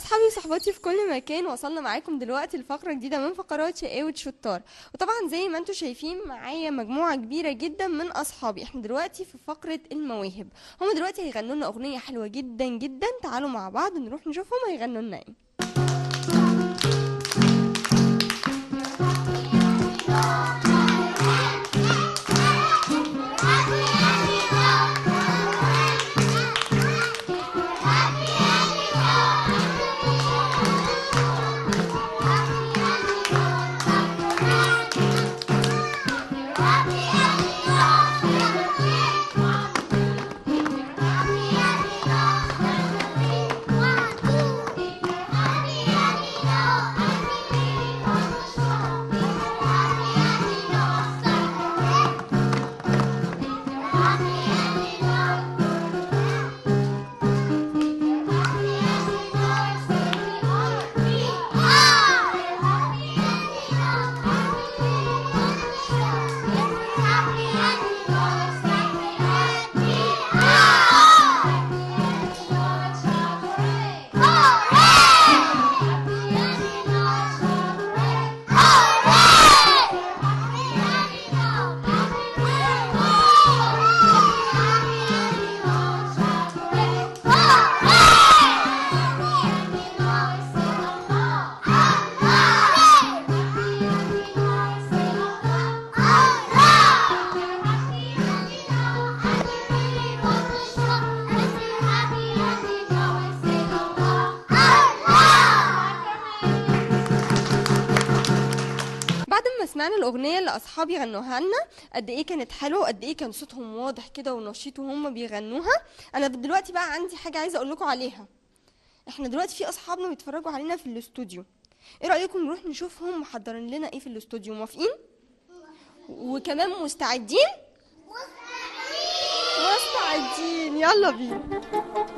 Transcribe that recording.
اصحابي وصحباتي في كل مكان وصلنا معاكم دلوقتي لفقره جديده من فقرات شقاوة شطار وطبعا زي ما انتم شايفين معايا مجموعه كبيره جدا من اصحابي احنا دلوقتي في فقره المواهب هم دلوقتي هيغنوا لنا اغنيه حلوه جدا جدا تعالوا مع بعض نروح نشوفهم هيغنوا لنا ايه بعد ما سمعنا الاغنيه اللي اصحابي غنوها لنا قد ايه كانت حلوه وقد ايه كان صوتهم واضح كده ونشيط وهم بيغنوها انا دلوقتي بقى عندي حاجه عايزه اقول لكم عليها احنا دلوقتي في اصحابنا بيتفرجوا علينا في الاستوديو ايه رايكم نروح نشوفهم محضرين لنا ايه في الاستوديو موافقين وكمان مستعدين مستعدين يلا بينا